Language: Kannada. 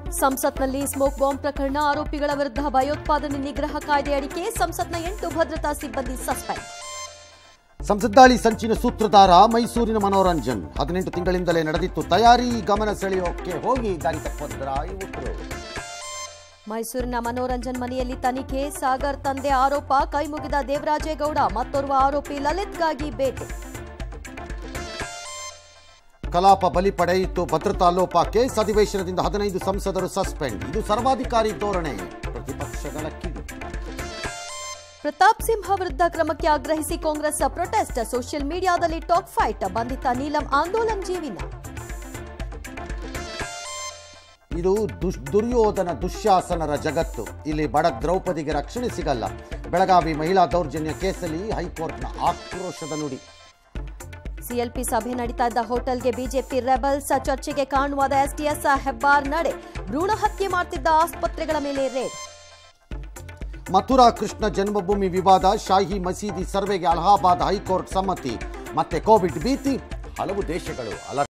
ಸಂಸತ್ನಲ್ಲಿ ಸ್ಮೋಕ್ ಬಾಂಬ್ ಪ್ರಕರಣ ಆರೋಪಿಗಳ ವಿರುದ್ಧ ಭಯೋತ್ಪಾದನೆ ನಿಗ್ರಹ ಕಾಯ್ದೆಯಡಿ ಕೇಸ್ ಸಂಸತ್ನ ಎಂಟು ಭದ್ರತಾ ಸಿಬ್ಬಂದಿ ಸಸ್ಪೆಂಡ್ ಸಂಸದ್ದಾಳಿ ಸಂಚಿನ ಸೂತ್ರಧಾರ ಮೈಸೂರಿನ ಮನೋರಂಜನ್ ಹದಿನೆಂಟು ತಿಂಗಳಿಂದಲೇ ನಡೆದಿತ್ತು ತಯಾರಿ ಗಮನ ಸೆಳೆಯೋಕೆ ಹೋಗಿ ದಾರಿ ತಪ್ಪದ್ರ ಯುವಕರು ಮೈಸೂರಿನ ಮನೋರಂಜನ್ ಮನೆಯಲ್ಲಿ ತನಿಖೆ ಸಾಗರ್ ತಂದೆ ಆರೋಪ ಕೈಮುಗಿದ ದೇವರಾಜೇಗೌಡ ಮತ್ತೋರ್ವ ಆರೋಪಿ ಲಲಿತ್ಗಾಗಿ ಭೇಟಿ ಕಲಾಪ ಬಲಿ ಪಡೆಯಿತು ಭದ್ರತಾ ಲೋಪ ಕೇಸ್ ಅಧಿವೇಶನದಿಂದ ಹದಿನೈದು ಸಂಸದರು ಸಸ್ಪೆಂಡ್ ಇದು ಸರ್ವಾಧಿಕಾರಿ ಧೋರಣೆ ಪ್ರತಿಪಕ್ಷಗಳ ಕಿಡಿ ಪ್ರತಾಪ್ ಸಿಂಹ ವಿರುದ್ಧ ಕ್ರಮಕ್ಕೆ ಆಗ್ರಹಿಸಿ ಕಾಂಗ್ರೆಸ್ ಪ್ರೊಟೆಸ್ಟ್ ಸೋಷಿಯಲ್ ಮೀಡಿಯಾದಲ್ಲಿ ಟಾಕ್ ಫೈಟ್ ಬಂಧಿತ ನೀಲಂ ಆಂದೋಲನ್ ಜೀವಿನ ಇದು ದುಶ್ ದುರ್ಯೋಧನ ದುಶ್ಯಾಸನರ ಜಗತ್ತು ಇಲ್ಲಿ ಬಡ ದ್ರೌಪದಿಗೆ ರಕ್ಷಣೆ ಸಿಗಲ್ಲ ಬೆಳಗಾವಿ ಮಹಿಳಾ ದೌರ್ಜನ್ಯ ಕೇಸಲ್ಲಿ ಹೈಕೋರ್ಟ್ನ ಆಕ್ರೋಶದ ನುಡಿ ಸಿಎಲ್ಪಿ ಸಭೆ ನಡೀತಾ ಇದ್ದ ಹೋಟೆಲ್ಗೆ ಬಿಜೆಪಿ ರೆಬಲ್ಸ್ ಚರ್ಚೆಗೆ ಕಾರಣವಾದ ಎಸ್ಟಿಎಸ್ ಹೆಬ್ಬಾರ್ ನಡೆ ಭ್ರೂಣ ಹತ್ಯೆ ಮಾಡ್ತಿದ್ದ ಆಸ್ಪತ್ರೆಗಳ ಮೇಲೆ ರೇಡ್ ಮಥುರಾ ಕೃಷ್ಣ ಜನ್ಮಭೂಮಿ ವಿವಾದ ಶಾಹಿ ಮಸೀದಿ ಸರ್ವೆಗೆ ಅಲಹಾಬಾದ್ ಹೈಕೋರ್ಟ್ ಸಮ್ಮತಿ ಮತ್ತೆ ಕೋವಿಡ್ ಭೀತಿ ಹಲವು ದೇಶಗಳು ಅಲರ್ಟ್